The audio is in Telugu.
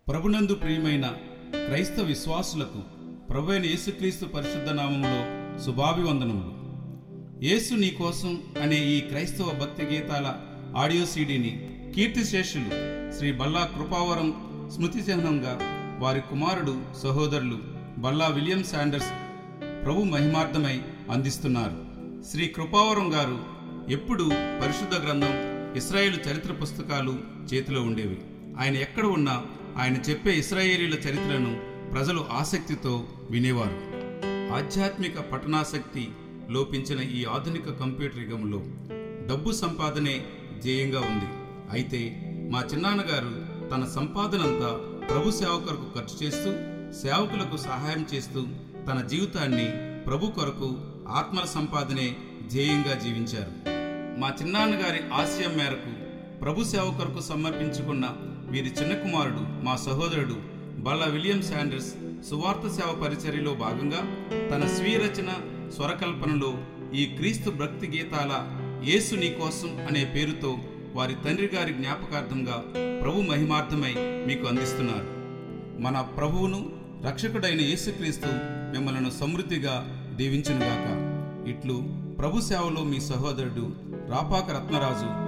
ప్రభునందు ప్రియమైన క్రైస్తవ విశ్వాసులకు ప్రభువైన యేసుక్రీస్తు పరిశుద్ధ నామములో శుభాభివందనములు యేసు నీ కోసం అనే ఈ క్రైస్తవ భక్తి గీతాల ఆడియో సీడీని కీర్తిశేషులు శ్రీ బల్లా కృపావరం స్మృతి చిహ్నంగా వారి కుమారుడు సహోదరులు బల్లా విలియం శాండర్స్ ప్రభు మహిమార్థమై అందిస్తున్నారు శ్రీ కృపావరం గారు ఎప్పుడు పరిశుద్ధ గ్రంథం ఇస్రాయేలు చరిత్ర పుస్తకాలు చేతిలో ఉండేవి ఆయన ఎక్కడ ఉన్నా ఆయన చెప్పే ఇస్రాయేలీల చరిత్రను ప్రజలు ఆసక్తితో వినేవారు ఆధ్యాత్మిక పఠనాసక్తి లోపించిన ఈ ఆధునిక కంప్యూటర్ యుగంలో డబ్బు సంపాదనే ధ్యేయంగా ఉంది అయితే మా చిన్నాన్నగారు తన సంపాదనంతా ప్రభు సేవకులకు ఖర్చు చేస్తూ సేవకులకు సహాయం చేస్తూ తన జీవితాన్ని ప్రభు కొరకు ఆత్మల సంపాదనే ధ్యేయంగా జీవించారు మా చిన్నాన్నగారి ఆశయం మేరకు ప్రభు సేవ కొరకు సమర్పించుకున్న వీరి చిన్న కుమారుడు మా సహోదరుడు బల్ల విలియం శాండర్స్ సువార్త సేవ పరిచర్యలో భాగంగా తన స్వీయ రచన స్వరకల్పనలో ఈ క్రీస్తు భక్తి గీతాల యేసు నీ కోసం అనే పేరుతో వారి తండ్రి గారి జ్ఞాపకార్థంగా ప్రభు మహిమార్థమై మీకు అందిస్తున్నారు మన ప్రభువును రక్షకుడైన యేసుక్రీస్తు మిమ్మలను సమృద్ధిగా దీవించునుగాక ఇట్లు ప్రభు సేవలో మీ సహోదరుడు రాపాక రత్నరాజు